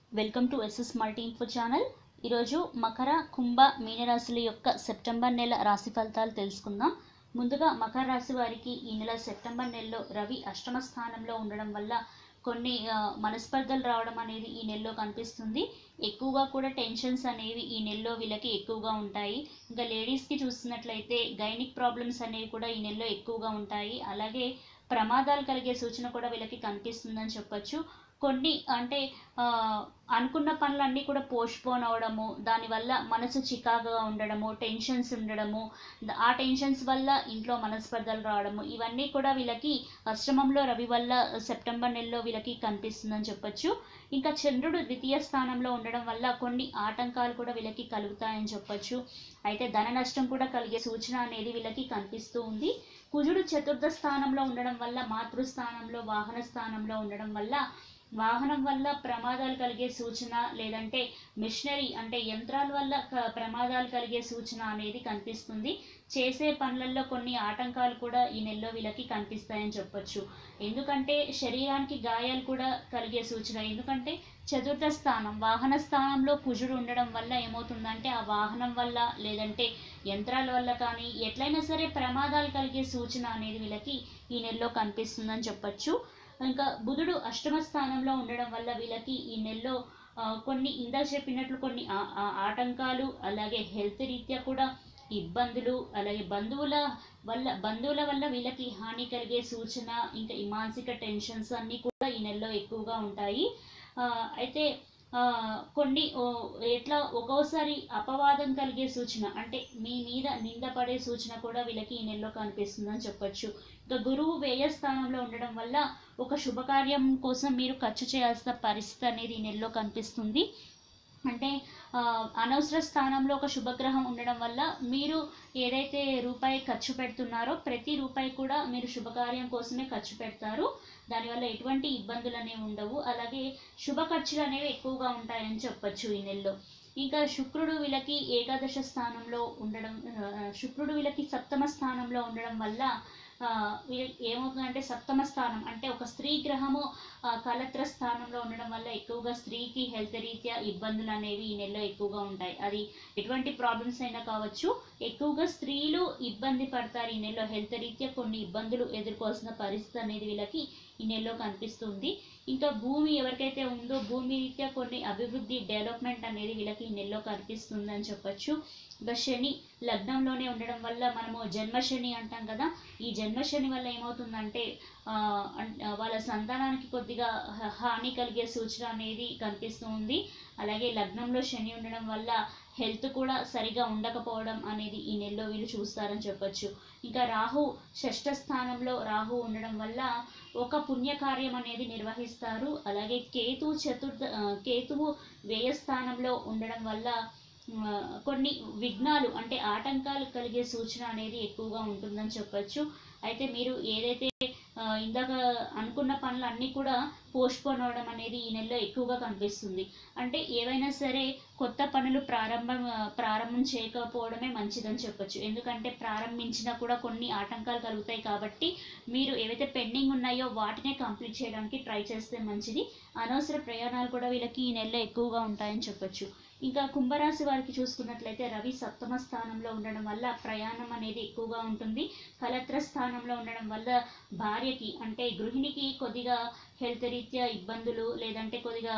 welcome to SS multi info channel ఈరోజు మకర కుంభ మీనరాశుల యొక్క సెప్టెంబర్ నెల రాశి ఫలితాలు తెలుసుకుందాం ముందుగా మకర రాశి వారికి ఈ నెల సెప్టెంబర్ నెలలో రవి అష్టమ స్థానంలో ఉండడం వల్ల కొన్ని ఆ, మనస్పర్ధలు రావడం అనేది ఈ నెలలో కనిపిస్తుంది ఎక్కువగా కూడా టెన్షన్స్ అనేవి ఈ నెలలో వీళ్ళకి ఎక్కువగా ఉంటాయి ఇంకా లేడీస్కి చూస్తున్నట్లయితే గైనిక్ ప్రాబ్లమ్స్ అనేవి కూడా ఈ నెలలో ఎక్కువగా ఉంటాయి అలాగే ప్రమాదాలు కలిగే సూచన కూడా వీళ్ళకి కనిపిస్తుందని చెప్పొచ్చు కొన్ని అంటే ఆ, అనుకున్న పనులన్నీ కూడా పోస్ట్పోన్ అవడము దానివల్ల మనసు చికాకుగా ఉండడము టెన్షన్స్ ఉండడము ద- ఆ టెన్షన్స్ వల్ల ఇంట్లో మనస్పర్ధలు రావడము ఇవన్నీ కూడా వీళ్ళకి అష్టమంలో రవి వల్ల సెప్టెంబర్ నెలలో వీళ్ళకి కనిపిస్తుందని చెప్పొచ్చు ఇంకా చంద్రుడు ద్వితీయ స్థానంలో ఉండడం వల్ల కొన్ని ఆటంకాలు కూడా వీళ్ళకి కలుగుతాయని చెప్పొచ్చు అయితే ధన నష్టం కూడా కలిగే సూచన అనేది వీళ్ళకి కనిపిస్తూ ఉంది కుజుడు చతుర్థ స్థానంలో ఉండడం వల్ల మాతృస్థానంలో వాహన స్థానంలో ఉండడం వల్ల వాహనం వల్ల ప్రమాదాలు కలిగే సూచన లేదంటే మిషనరీ అంటే యంత్రాల వల్ల క- ప్రమాదాలు కలిగే సూచన అనేది కనిపిస్తుంది చేసే పనులలో కొన్ని ఆటంకాలు కూడా ఈ నెలలో వీళ్ళకి కనిపిస్తాయని చెప్పొచ్చు ఎందుకంటే శరీరానికి గాయాలు కూడా కలిగే సూచన ఎందుకంటే చతుర్థ స్థానం వాహన స్థానంలో కుజుడు ఉండడం వల్ల ఏమవుతుందంటే ఆ వాహనం వల్ల లేదంటే యంత్రాల వల్ల కానీ ఎట్లయినా సరే ప్రమాదాలు కలిగే సూచన అనేది వీళ్ళకి ఈ నెలలో కనిపిస్తుందని చెప్పొచ్చు ఇంకా బుధుడు అష్టమ స్థానంలో ఉండడం వల్ల వీళ్ళకి ఈ నెలలో ఆ, కొన్ని ఇందాక చెప్పినట్లు కొన్ని ఆ- ఆ- ఆటంకాలు అలాగే హెల్త్ రీత్యా కూడా ఇబ్బందులు అలాగే బంధువుల వల్ల బంధువుల వల్ల వీళ్ళకి హాని కలిగే సూచన ఇంకా ఈ మానసిక టెన్షన్స్ అన్నీ కూడా ఈ నెలలో ఎక్కువగా ఉంటాయి ఆ, అయితే ఆ, కొన్ని ఓ, ఎట్లా ఒక్కోసారి అపవాదం కలిగే సూచన అంటే మీ మీద నిందపడే సూచన కూడా వీళ్ళకి ఈ నెలలో కనిపిస్తుందని చెప్పొచ్చు ఇంకా గురువు వ్యయ స్థానంలో ఉండడం వల్ల ఒక శుభకార్యం కోసం మీరు ఖర్చు చేయాల్సిన పరిస్థితి అనేది ఈ నెలలో కనిపిస్తుంది అంటే ఆ, అనవసర స్థానంలో ఒక శుభగ్రహం ఉండడం వల్ల మీరు ఏదైతే రూపాయి ఖర్చు పెడుతున్నారో ప్రతి రూపాయి కూడా మీరు శుభకార్యం కోసమే ఖర్చు పెడతారు దానివల్ల ఎటువంటి ఇబ్బందులు అనేవి ఉండవు అలాగే శుభ ఖర్చులు అనేవి ఎక్కువగా ఉంటాయని చెప్పొచ్చు ఈ నెలలో ఇంకా శుక్రుడు వీళ్ళకి ఏకాదశ స్థానంలో ఉండడం ఆ, శుక్రుడు వీళ్ళకి సప్తమ స్థానంలో ఉండడం వల్ల ఆ, వీళ్ళకి ఏమవుతుందంటే సప్తమ స్థానం అంటే ఒక స్త్రీ గ్రహము ఆ, కలత్ర స్థానంలో ఉండడం వల్ల ఎక్కువగా స్త్రీకి హెల్త్ రీత్యా ఇబ్బందులు అనేవి ఈ నెలలో ఎక్కువగా ఉంటాయి అది ఎటువంటి ప్రాబ్లమ్స్ అయినా కావచ్చు ఎక్కువగా స్త్రీలు ఇబ్బంది పడతారు ఈ నెలలో హెల్త్ రీత్యా కొన్ని ఇబ్బందులు ఎదుర్కోవాల్సిన పరిస్థితి అనేది వీళ్ళకి ఈ నెలలో కనిపిస్తుంది ఇంకా భూమి ఎవరికైతే ఉందో భూమి రీత్యా కొన్ని అభివృద్ధి డెవలప్మెంట్ అనేది వీళ్ళకి ఈ నెలలో కనిపిస్తుంది అని చెప్పొచ్చు ఇంకా శని లగ్నంలోనే ఉండడం వల్ల మనము జన్మశని అంటాం కదా ఈ జన్మశని వల్ల ఏమవుతుందంటే ఆ, అన్- ఆ, వాళ్ళ సంతానానికి కొద్దిగా హ- హాని కలిగే సూచన అనేది కనిపిస్తూ ఉంది అలాగే లగ్నంలో శని ఉండడం వల్ల హెల్త్ కూడా సరిగా ఉండకపోవడం అనేది ఈ నెలలో వీళ్ళు చూస్తారని చెప్పొచ్చు ఇంకా రాహు షష్ఠ స్థానంలో రాహు ఉండడం వల్ల ఒక పుణ్యకార్యం అనేది నిర్వహిస్తారు అలాగే కేతు చతుర్థ ఆ, కేతువు వ్యయ స్థానంలో ఉండడం వల్ల ఆ, కొన్ని విఘ్నాలు అంటే ఆటంకాలు కలిగే సూచన అనేది ఎక్కువగా ఉంటుందని చెప్పొచ్చు అయితే మీరు ఏదైతే ఆ, ఇందాక అనుకున్న పనులు అన్నీ కూడా పోస్ట్పోన్ అవడం అనేది ఈ నెలలో ఎక్కువగా కనిపిస్తుంది అంటే ఏవైనా సరే కొత్త పనులు ప్రారంభం ఆ, ప్రారంభం చేయకపోవడమే మంచిదని చెప్పొచ్చు ఎందుకంటే ప్రారంభించినా కూడా కొన్ని ఆటంకాలు కలుగుతాయి కాబట్టి మీరు ఏవైతే పెండింగ్ ఉన్నాయో వాటినే కంప్లీట్ చేయడానికి ట్రై చేస్తే మంచిది అనవసర ప్రయాణాలు కూడా వీళ్ళకి ఈ నెలలో ఎక్కువగా ఉంటాయని చెప్పొచ్చు ఇంకా కుంభరాశి వారికి చూసుకున్నట్లయితే రవి సప్తమ స్థానంలో ఉండడం వల్ల ప్రయాణం అనేది ఎక్కువగా ఉంటుంది కలత్ర స్థానంలో ఉండడం వల్ల భార్యకి అంటే గృహిణికి కొద్దిగా హెల్త్ రీత్యా ఇబ్బందులు లేదంటే కొద్దిగా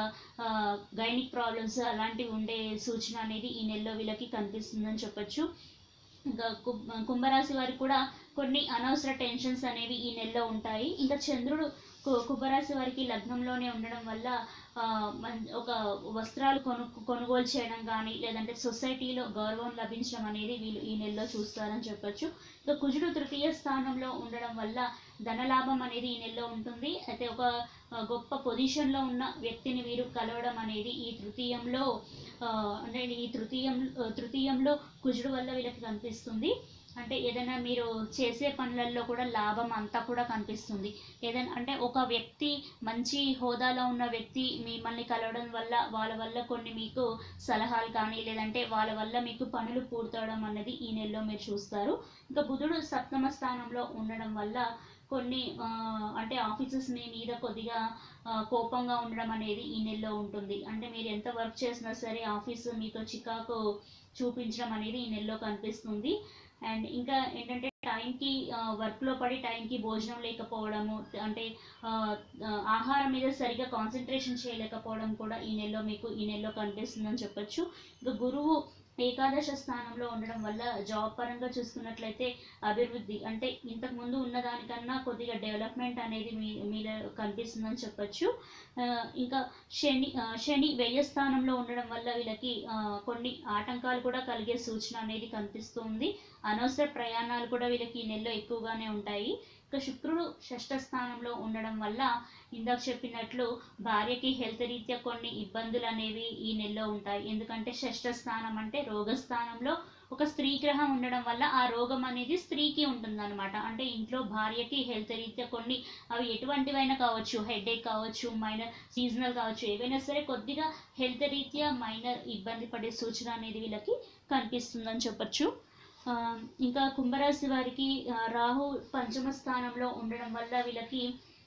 గైనిక్ ప్రాబ్లమ్స్ అలాంటివి ఉండే సూచన అనేది ఈ నెలలో వీళ్ళకి కనిపిస్తుందని చెప్పొచ్చు ఇంకా కు- కుంభరాశి వారికి కూడా కొన్ని అనవసర టెన్షన్స్ అనేవి ఈ నెలలో ఉంటాయి ఇంకా చంద్రుడు కు- కుంభరాశి వారికి లగ్నంలోనే ఉండడం వల్ల ఆ, మన్- ఒక వస్త్రాలు కొను కొనుగోలు చేయడం కానీ లేదంటే సొసైటీలో గౌరవం లభించడం అనేది వీళ్ళు ఈ నెలలో చూస్తారని చెప్పొచ్చు ఇంకా కుజుడు తృతీయ స్థానంలో ఉండడం వల్ల ధనలాభం అనేది ఈ నెలలో ఉంటుంది అయితే ఒక ఆ, గొప్ప పొజిషన్లో ఉన్న వ్యక్తిని వీరు కలవడం అనేది ఈ తృతీయంలో ఆ, అంటే ఈ తృతీయం తృతీయంలో కుజుడు వల్ల వీళ్ళకి కనిపిస్తుంది అంటే ఏదైనా మీరు చేసే పనులలో కూడా లాభం అంతా కూడా కనిపిస్తుంది ఏదైనా అంటే ఒక వ్యక్తి మంచి హోదాలో ఉన్న వ్యక్తి మిమ్మల్ని కలవడం వల్ల వాళ్ళ వల్ల కొన్ని మీకు సలహాలు కానీ లేదంటే వాళ్ళ వల్ల మీకు పనులు పూర్తవడం అనేది ఈ నెలలో మీరు చూస్తారు ఇంకా బుధుడు సప్తమ స్థానంలో ఉండడం వల్ల కొన్ని ఆ, అంటే ఆఫీసెస్ మీ మీద కొద్దిగా ఆ, కోపంగా ఉండడం అనేది ఈ నెలలో ఉంటుంది అంటే మీరు ఎంత వర్క్ చేసినా సరే ఆఫీస్ మీతో చికాకు చూపించడం అనేది ఈ నెలలో కనిపిస్తుంది అండ్ ఇంకా ఏంటంటే టైంకి వర్క్లో పడి టైంకి భోజనం లేకపోవడము అంటే ఆ, ఆ, ఆహారం మీద సరిగా కాన్సన్ట్రేషన్ చేయలేకపోవడం కూడా ఈ నెలలో మీకు ఈ నెలలో కనిపిస్తుందని చెప్పొచ్చు ఇంకా గురువు ఏకాదశ స్థానంలో ఉండడం వల్ల జాబ్ పరంగా చూసుకున్నట్లయితే అభివృద్ధి అంటే ఇంతకు ముందు ఉన్న దానికన్నా కొద్దిగా డెవలప్మెంట్ అనేది మీ మీలో కనిపిస్తుందని చెప్పొచ్చు ఆ, ఇంకా శని ఆ, శని వ్యయ స్థానంలో ఉండడం వల్ల వీళ్ళకి ఆ, కొన్ని ఆటంకాలు కూడా కలిగే సూచన అనేది కనిపిస్తుంది అనవసర ప్రయాణాలు కూడా వీళ్ళకి ఈ నెలలో ఎక్కువగానే ఉంటాయి ఇక శుక్రుడు షష్ఠ స్థానంలో ఉండడం వల్ల ఇందాక చెప్పినట్లు భార్యకి హెల్త్ రీత్యా కొన్ని ఇబ్బందులు అనేవి ఈ నెలలో ఉంటాయి ఎందుకంటే షష్ఠ స్థానం అంటే రోగ స్థానంలో ఒక స్త్రీ గ్రహం ఉండడం వల్ల ఆ రోగం అనేది స్త్రీకి ఉంటుందన్నమాట అంటే ఇంట్లో భార్యకి హెల్త్ రీత్యా కొన్ని అవి ఎటువంటివైనా కావచ్చు హెడేక్ కావచ్చు మైనర్ సీజనల్ కావచ్చు ఏవైనా సరే కొద్దిగా హెల్త్ రీత్యా మైనర్ ఇబ్బంది పడే సూచన అనేది వీళ్ళకి కనిపిస్తుందని చెప్పొచ్చు ఆ, ఇంకా కుంభరాశి వారికి ఆ, రాహు పంచమ స్థానంలో ఉండడం వల్ల వీళ్ళకి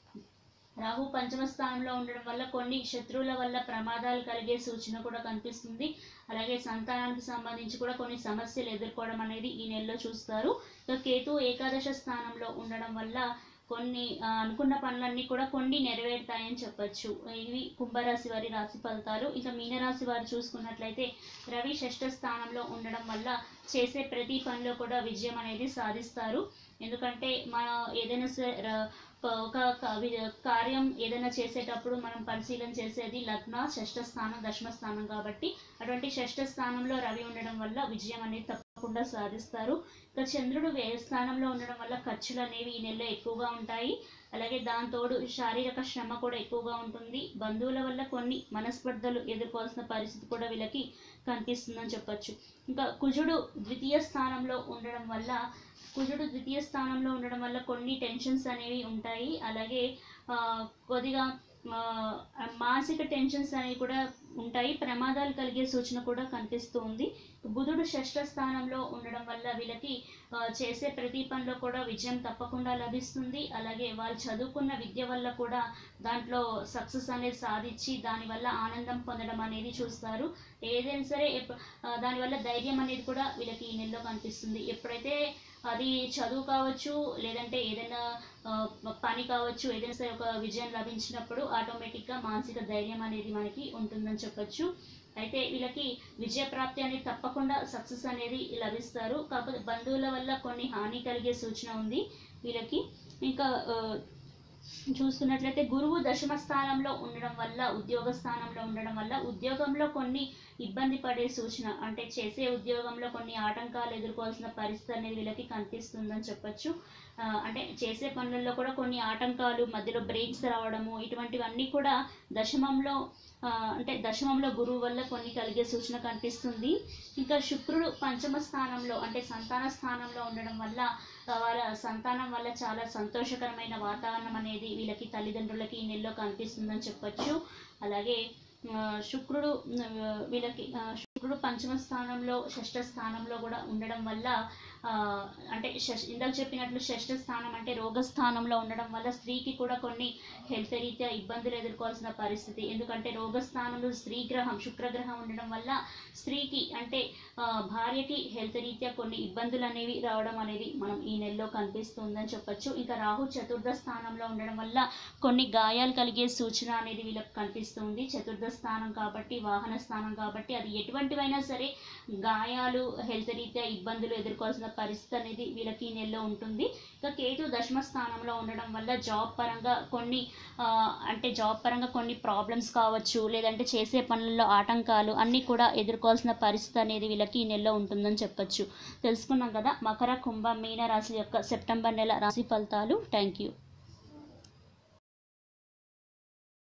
రాహు పంచమ స్థానంలో ఉండడం వల్ల కొన్ని శత్రువుల వల్ల ప్రమాదాలు కలిగే సూచన కూడా కనిపిస్తుంది అలాగే సంతానానికి సంబంధించి కూడా కొన్ని సమస్యలు ఎదుర్కోవడం అనేది ఈ నెలలో చూస్తారు ఇక కేతు ఏకాదశ స్థానంలో ఉండడం వల్ల కొన్ని ఆ, అనుకున్న పనులన్నీ కూడా కొన్ని నెరవేరుతాయని చెప్పొచ్చు ఇవి కుంభరాశి వారి రాశి ఫలితాలు ఇక మీనరాశి వారు చూసుకున్నట్లయితే రవి షష్ఠ స్థానంలో ఉండడం వల్ల చేసే ప్రతి పనిలో కూడా విజయం అనేది సాధిస్తారు ఎందుకంటే మనం ఏదైనా సరే ర- ఒక క- వి- కార్యం ఏదైనా చేసేటప్పుడు మనం పరిశీలన చేసేది లగ్న షష్ఠ స్థానం దశమ స్థానం కాబట్టి అటువంటి షష్ఠ స్థానంలో రవి ఉండడం వల్ల విజయం అనేది తప్పకుండా సాధిస్తారు ఇక చంద్రుడు వ్యయ స్థానంలో ఉండడం వల్ల ఖర్చులు అనేవి ఈ నెలలో ఎక్కువగా ఉంటాయి అలాగే దాంతోడు శారీరక శ్రమ కూడా ఎక్కువగా ఉంటుంది బంధువుల వల్ల కొన్ని మనస్పర్ధలు ఎదుర్కోవాల్సిన పరిస్థితి కూడా వీళ్ళకి కనిపిస్తుందని చెప్పొచ్చు ఇంకా కుజుడు ద్వితీయ స్థానంలో ఉండడం వల్ల కుజుడు ద్వితీయ స్థానంలో ఉండడం వల్ల కొన్ని టెన్షన్స్ అనేవి ఉంటాయి అలాగే ఆ, కొద్దిగా ఆ, మానసిక టెన్షన్స్ అనేవి కూడా ఉంటాయి ప్రమాదాలు కలిగే సూచన కూడా కనిపిస్తూ ఉంది బుధుడు షష్ఠ స్థానంలో ఉండడం వల్ల వీళ్ళకి ఆ, చేసే ప్రతి పనిలో కూడా విజయం తప్పకుండా లభిస్తుంది అలాగే వాళ్ళు చదువుకున్న విద్య వల్ల కూడా దాంట్లో సక్సెస్ అనేది సాధించి దానివల్ల ఆనందం పొందడం అనేది చూస్తారు ఏదైనా సరే ఎప్ప- ఆ, దానివల్ల ధైర్యం అనేది కూడా వీళ్ళకి ఈ నెలలో కనిపిస్తుంది ఎప్పుడైతే అది చదువు కావచ్చు లేదంటే ఏదైనా ఆ, పని కావచ్చు ఏదైనా సరే ఒక విజయం లభించినప్పుడు ఆటోమేటిక్గా మానసిక ధైర్యం అనేది మనకి ఉంటుందని చెప్పొచ్చు అయితే వీళ్ళకి విజయ ప్రాప్తి అనేది తప్పకుండా సక్సెస్ అనేది లభిస్తారు కాకపోతే బంధువుల వల్ల కొన్ని హాని కలిగే సూచన ఉంది వీళ్ళకి ఇంకా ఆ, చూసుకున్నట్లయితే గురువు దశమ స్థానంలో ఉండడం వల్ల ఉద్యోగ స్థానంలో ఉండడం వల్ల ఉద్యోగంలో కొన్ని ఇబ్బంది పడే సూచన అంటే చేసే ఉద్యోగంలో కొన్ని ఆటంకాలు ఎదుర్కోవాల్సిన పరిస్థితి అనేది వీళ్ళకి కనిపిస్తుందని చెప్పొచ్చు ఆ, అంటే చేసే పనులలో కూడా కొన్ని ఆటంకాలు మధ్యలో బ్రేక్స్ రావడము ఇటువంటివన్నీ కూడా దశమంలో ఆ, అంటే దశమంలో గురువు వల్ల కొన్ని కలిగే సూచన కనిపిస్తుంది ఇంకా శుక్రుడు పంచమ స్థానంలో అంటే సంతాన స్థానంలో ఉండడం వల్ల ఆ, వాళ్ళ సంతానం వల్ల చాలా సంతోషకరమైన వాతావరణం అనేది వీళ్ళకి తల్లిదండ్రులకి ఈ నెలలో కనిపిస్తుందని చెప్పొచ్చు అలాగే ఆ, శుక్రుడు ఆ, వీళ్ళకి ఆ, శుక్రుడు పంచమ స్థానంలో షష్ఠ స్థానంలో కూడా ఉండడం వల్ల ఆ, అంటే షష్ ఇందాక చెప్పినట్లు షష్ఠ స్థానం అంటే రోగ స్థానంలో ఉండడం వల్ల స్త్రీకి కూడా కొన్ని హెల్త్ రీత్యా ఇబ్బందులు ఎదుర్కోవాల్సిన పరిస్థితి ఎందుకంటే రోగ స్థానంలో స్త్రీ గ్రహం శుక్రగ్రహం ఉండడం వల్ల స్త్రీకి అంటే ఆ, భార్యకి హెల్త్ రీత్యా కొన్ని ఇబ్బందులు అనేవి రావడం అనేది మనం ఈ నెలలో కనిపిస్తుందని చెప్పొచ్చు ఇంకా రాహు చతుర్థ స్థానంలో ఉండడం వల్ల కొన్ని గాయాలు కలిగే సూచన అనేది వీళ్ళకి కనిపిస్తుంది చతుర్థ స్థానం కాబట్టి వాహన స్థానం కాబట్టి అది ఎటువంటివైనా సరే గాయాలు హెల్త్ రీత్యా ఇబ్బందులు ఎదుర్కోవాల్సిన పరిస్థితి అనేది వీళ్ళకి ఈ నెలలో ఉంటుంది ఇక కేతు దశమ స్థానంలో ఉండడం వల్ల జాబ్ పరంగా కొన్ని ఆ, అంటే జాబ్ పరంగా కొన్ని ప్రాబ్లమ్స్ కావచ్చు లేదంటే చేసే పనుల్లో ఆటంకాలు అన్నీ కూడా ఎదుర్కోవాల్సిన పరిస్థితి అనేది వీళ్ళకి ఈ నెలలో ఉంటుందని చెప్పొచ్చు తెలుసుకున్నాం కదా మకర కుంభ మీన రాశి యొక్క సెప్టెంబర్ నెల రాశి ఫలితాలు థ్యాంక్ యూ